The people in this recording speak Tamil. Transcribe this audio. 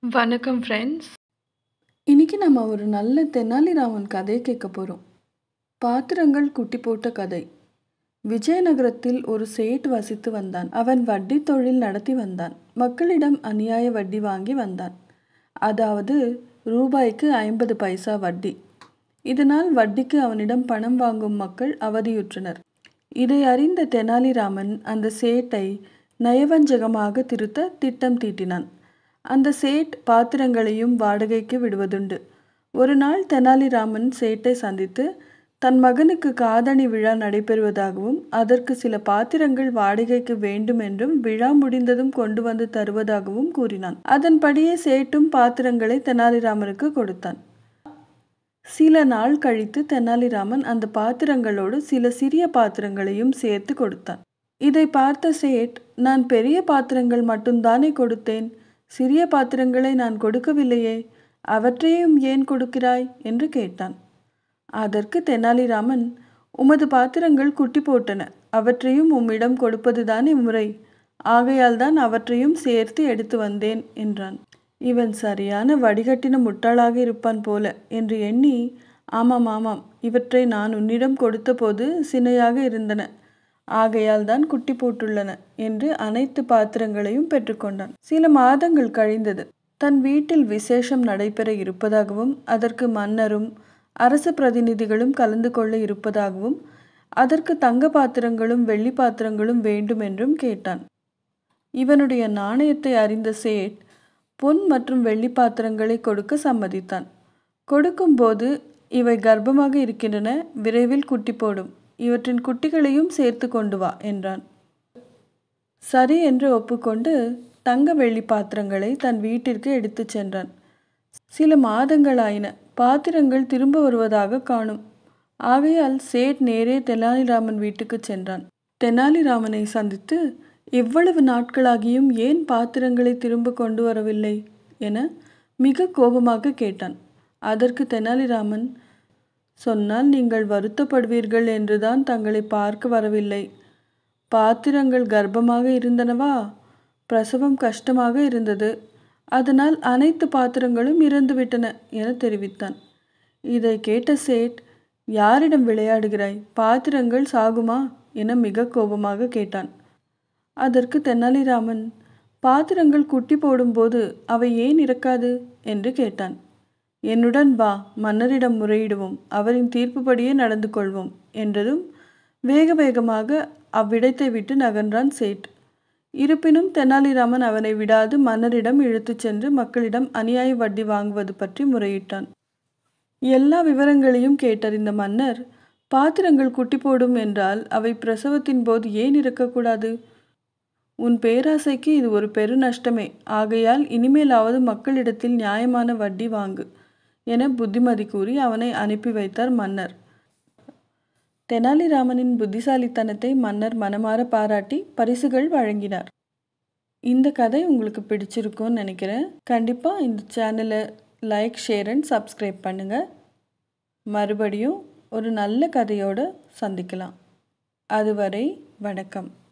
வணக்கம் ஃப்ரெண்ட்ஸ் இன்னைக்கு நம்ம ஒரு நல்ல தெனாலிராமன் கதை கேட்க போகிறோம் பாத்திரங்கள் குட்டி போட்ட கதை விஜயநகரத்தில் ஒரு சேட் வசித்து வந்தான் அவன் வட்டி தொழில் நடத்தி வந்தான் மக்களிடம் அநியாய வட்டி வாங்கி வந்தான் அதாவது ரூபாய்க்கு ஐம்பது பைசா வட்டி இதனால் வட்டிக்கு அவனிடம் பணம் வாங்கும் மக்கள் அவதியுற்றனர் இதை அறிந்த தெனாலிராமன் அந்த சேட்டை நயவஞ்சகமாக திருத்த திட்டம் தீட்டினான் அந்த சேட் பாத்திரங்களையும் வாடகைக்கு விடுவதுண்டு ஒரு நாள் தெனாலிராமன் சேட்டை சந்தித்து தன் மகனுக்கு காதணி விழா நடைபெறுவதாகவும் அதற்கு சில பாத்திரங்கள் வாடகைக்கு வேண்டும் என்றும் விழா முடிந்ததும் கொண்டு வந்து தருவதாகவும் கூறினான் அதன்படியே சேட்டும் பாத்திரங்களை தெனாலிராமனுக்கு கொடுத்தான் சில நாள் கழித்து தெனாலிராமன் அந்த பாத்திரங்களோடு சில சிறிய பாத்திரங்களையும் சேர்த்து கொடுத்தான் இதை பார்த்த சேட் நான் பெரிய பாத்திரங்கள் மட்டும்தானே கொடுத்தேன் சிறிய பாத்திரங்களை நான் கொடுக்கவில்லையே அவற்றையும் ஏன் கொடுக்கிறாய் என்று கேட்டான் அதற்கு தெனாலிராமன் உமது பாத்திரங்கள் குட்டி போட்டன அவற்றையும் உம்மிடம் கொடுப்பதுதானே முறை ஆகையால் தான் அவற்றையும் சேர்த்து எடுத்து வந்தேன் என்றான் இவன் சரியான வடிகட்டின முட்டாளாக இருப்பான் போல என்று எண்ணி ஆமாம் ஆமாம் இவற்றை நான் உன்னிடம் கொடுத்தபோது சினையாக இருந்தன ஆகையால் தான் குட்டி போட்டுள்ளன என்று அனைத்து பாத்திரங்களையும் பெற்றுக்கொண்டான் சில மாதங்கள் கழிந்தது தன் வீட்டில் விசேஷம் நடைபெற இருப்பதாகவும் அதற்கு மன்னரும் அரசு பிரதிநிதிகளும் கலந்து கொள்ள இருப்பதாகவும் அதற்கு தங்க பாத்திரங்களும் வெள்ளி பாத்திரங்களும் வேண்டும் என்றும் கேட்டான் இவனுடைய நாணயத்தை அறிந்த சேட் பொன் மற்றும் வெள்ளி பாத்திரங்களை கொடுக்க சம்மதித்தான் கொடுக்கும்போது இவை கர்ப்பமாக இருக்கின்றன விரைவில் குட்டி போடும் இவற்றின் குட்டிகளையும் சேர்த்து கொண்டு வா என்றான் சரி என்று ஒப்புக்கொண்டு தங்க வெள்ளி பாத்திரங்களை தன் வீட்டிற்கு எடுத்துச் சென்றான் சில மாதங்கள் ஆயின பாத்திரங்கள் திரும்ப வருவதாக காணும் ஆகையால் சேட் நேரே தெனாலிராமன் வீட்டுக்கு சென்றான் தெனாலிராமனை சந்தித்து எவ்வளவு நாட்களாகியும் ஏன் பாத்திரங்களை திரும்ப கொண்டு வரவில்லை என மிக கோபமாக கேட்டான் அதற்கு தெனாலிராமன் சொன்னால் நீங்கள் வருத்தப்படுவீர்கள் என்றுதான் தங்களை பார்க்க வரவில்லை பாத்திரங்கள் கர்ப்பமாக இருந்தனவா பிரசவம் கஷ்டமாக இருந்தது அதனால் அனைத்து பாத்திரங்களும் இறந்துவிட்டன என தெரிவித்தான் இதை கேட்ட சேட் யாரிடம் விளையாடுகிறாய் பாத்திரங்கள் சாகுமா என மிக கோபமாக கேட்டான் அதற்கு தெனாலிராமன் பாத்திரங்கள் குட்டி போடும்போது அவை ஏன் இறக்காது என்று கேட்டான் என்னுடன் வா மன்னரிடம் முறையிடுவோம் அவரின் தீர்ப்புப்படியே நடந்து கொள்வோம் என்றதும் வேக வேகமாக அவ்விடத்தை விட்டு நகன்றான் சேட் இருப்பினும் தெனாலிராமன் அவனை விடாது மன்னரிடம் இழுத்துச் சென்று மக்களிடம் அநியாய வட்டி வாங்குவது பற்றி முறையிட்டான் எல்லா விவரங்களையும் கேட்டறிந்த மன்னர் பாத்திரங்கள் குட்டி போடும் என்றால் அவை பிரசவத்தின் போது ஏன் இருக்கக்கூடாது உன் பேராசைக்கு இது ஒரு பெரு நஷ்டமே ஆகையால் இனிமேலாவது மக்களிடத்தில் நியாயமான வட்டி வாங்கு என புத்திமதி கூறி அவனை அனுப்பி வைத்தார் மன்னர் தெனாலிராமனின் புத்திசாலித்தனத்தை மன்னர் மனமாற பாராட்டி பரிசுகள் வழங்கினார் இந்த கதை உங்களுக்கு பிடிச்சிருக்கும்னு நினைக்கிறேன் கண்டிப்பாக இந்த சேனலை லைக் ஷேர் அண்ட் சப்ஸ்கிரைப் பண்ணுங்கள் மறுபடியும் ஒரு நல்ல கதையோடு சந்திக்கலாம் அதுவரை வணக்கம்